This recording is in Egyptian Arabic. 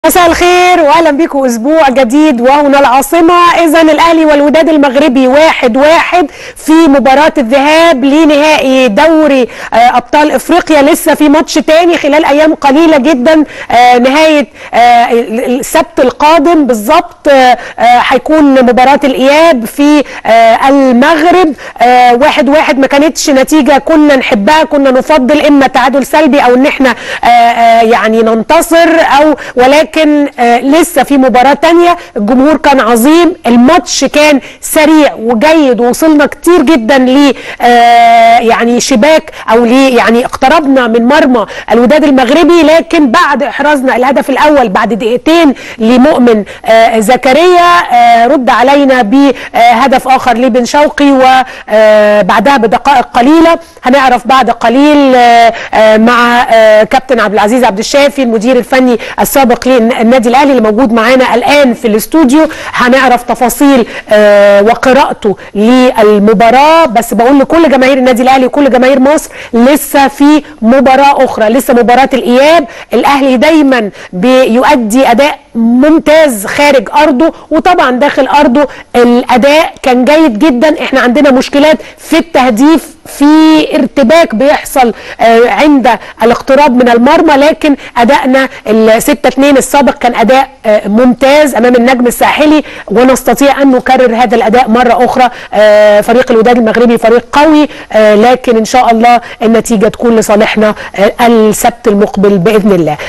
مساء الخير واهلا بكم اسبوع جديد وهنا العاصمه اذا الاهلي والوداد المغربي واحد واحد في مباراه الذهاب لنهائي دوري آه، ابطال افريقيا لسه في ماتش تاني خلال ايام قليله جدا آه، نهايه آه، السبت القادم بالظبط آه، آه، هيكون مباراه الاياب في آه، المغرب آه، واحد واحد ما كانتش نتيجه كنا نحبها كنا نفضل اما تعادل سلبي او ان احنا آه، آه، يعني ننتصر او ولكن لكن آه لسه في مباراة تانية الجمهور كان عظيم الماتش كان سريع وجيد ووصلنا كتير جدا ل آه يعني شباك او ل يعني اقتربنا من مرمى الوداد المغربي لكن بعد احرازنا الهدف الاول بعد دقيقتين لمؤمن آه زكريا آه رد علينا بهدف اخر لبن شوقي وبعدها بدقائق قليله هنعرف بعد قليل آه آه مع آه كابتن عبد العزيز عبد الشافي المدير الفني السابق النادي الاهلي اللي موجود معانا الان في الاستوديو هنعرف تفاصيل آه وقراءته للمباراه بس بقول لكل جماهير النادي الاهلي وكل جماهير مصر لسه في مباراه اخرى لسه مباراه الاياب الاهلي دايما بيؤدي اداء ممتاز خارج ارضه وطبعا داخل ارضه الاداء كان جيد جدا احنا عندنا مشكلات في التهديف في ارتباك بيحصل عند الاقتراب من المرمى لكن ادائنا ال 6 2 السابق كان اداء ممتاز امام النجم الساحلي ونستطيع ان نكرر هذا الاداء مره اخرى فريق الوداد المغربي فريق قوي لكن ان شاء الله النتيجه تكون لصالحنا السبت المقبل باذن الله